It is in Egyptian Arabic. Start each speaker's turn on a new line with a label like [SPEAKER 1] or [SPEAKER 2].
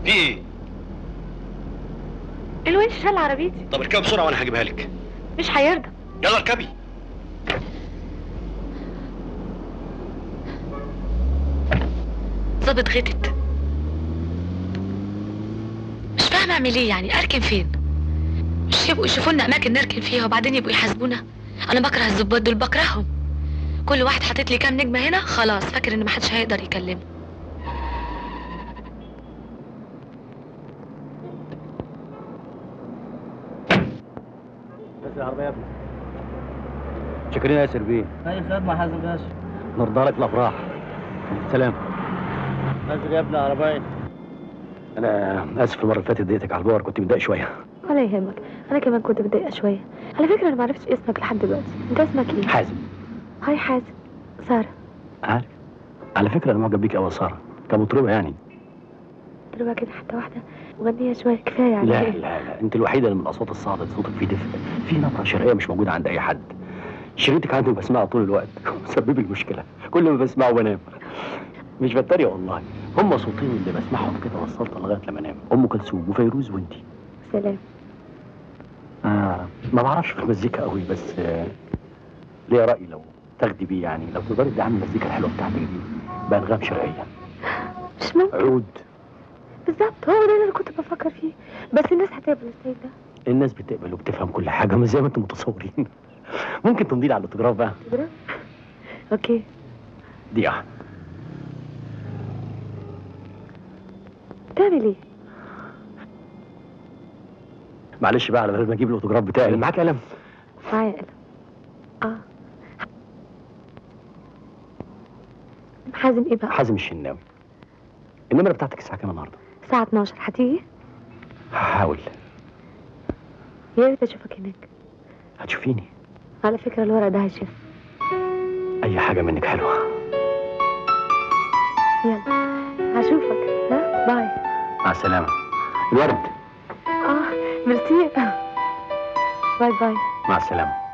[SPEAKER 1] في ايه
[SPEAKER 2] الونش شال عربيتي
[SPEAKER 1] طب اركبي بسرعه وانا هجيبها لك
[SPEAKER 2] مش هيرضى
[SPEAKER 1] يلا اركبي
[SPEAKER 2] ظابط غتت مش فاهمه اعمل ايه يعني اركن فين مش يبقوا يشوفوا لنا اماكن نركن فيها وبعدين يبقوا يحاسبونا انا بكره الظباط دول بكرههم كل واحد حاطط لي كام نجمه هنا خلاص فاكر ان محدش هيقدر يكلمه
[SPEAKER 3] بس العربية يا ابني شكرين يا ياسر بيه
[SPEAKER 4] اي خدمة حازم باشا
[SPEAKER 3] نرضى لك الافراح سلام
[SPEAKER 4] نزل يا ابني عربية
[SPEAKER 3] انا اسف المره اللي فاتت ضايقتك على البار كنت متضايق شويه
[SPEAKER 2] ولا يهمك انا كمان كنت متضايقه شويه على فكره انا ما عرفتش اسمك لحد دلوقتي انت اسمك ايه
[SPEAKER 3] حازم
[SPEAKER 2] هاي حازم ساره
[SPEAKER 3] عارف على فكره انا معجب بيك قوي يا ساره كمطربه يعني
[SPEAKER 2] تربى كده حتى واحده وغنيها شويه كفايه يعني
[SPEAKER 3] لا لا لا انت الوحيده اللي من الاصوات الصاعده اللي صوتك فيه دفء في نبره شرقيه مش موجوده عند اي حد شريطك عندي بسمعها طول الوقت مسبب لي مشكله كل ما بسمعه بنام مش بتريق والله هم صوتين اللي بسمعهم كده وصلت لغايه لما انام ام كلثوم وفيروز وانتي
[SPEAKER 2] سلام
[SPEAKER 3] آه ما بعرفش في المزيكا قوي بس آه ليا رأي لو تاخدي بيه يعني لو تقدري تدعمي المزيكا الحلوة بتاعتك دي بأنغام شرقية
[SPEAKER 2] مش ممكن
[SPEAKER 3] عود
[SPEAKER 2] بالظبط هو ده اللي انا كنت بفكر فيه بس الناس هتقبل الستايل ده
[SPEAKER 3] الناس بتقبل وبتفهم كل حاجة مش زي ما انتم متصورين ممكن تمضي لي على الاوتوجراف بقى
[SPEAKER 2] تقدر اوكي
[SPEAKER 3] دي
[SPEAKER 2] تعمل ايه
[SPEAKER 3] معلش بقى على بال ما اجيب الاوتوجراف بتاعي معاك قلم
[SPEAKER 2] معايا قلم اه حازم ايه بقى
[SPEAKER 3] حازم الشناوي النمرة بتاعتك الساعة كام النهاردة؟
[SPEAKER 2] الساعه 12 هتيجي
[SPEAKER 3] هحاول
[SPEAKER 2] يا ريت اشوفك هناك
[SPEAKER 3] هتشوفيني
[SPEAKER 2] على فكره الورق ده هيشف
[SPEAKER 3] أي حاجة منك حلوة
[SPEAKER 2] يلا هشوفك ها باي
[SPEAKER 3] مع السلامة الورد
[SPEAKER 2] اه ميرسي باي باي
[SPEAKER 3] مع السلامة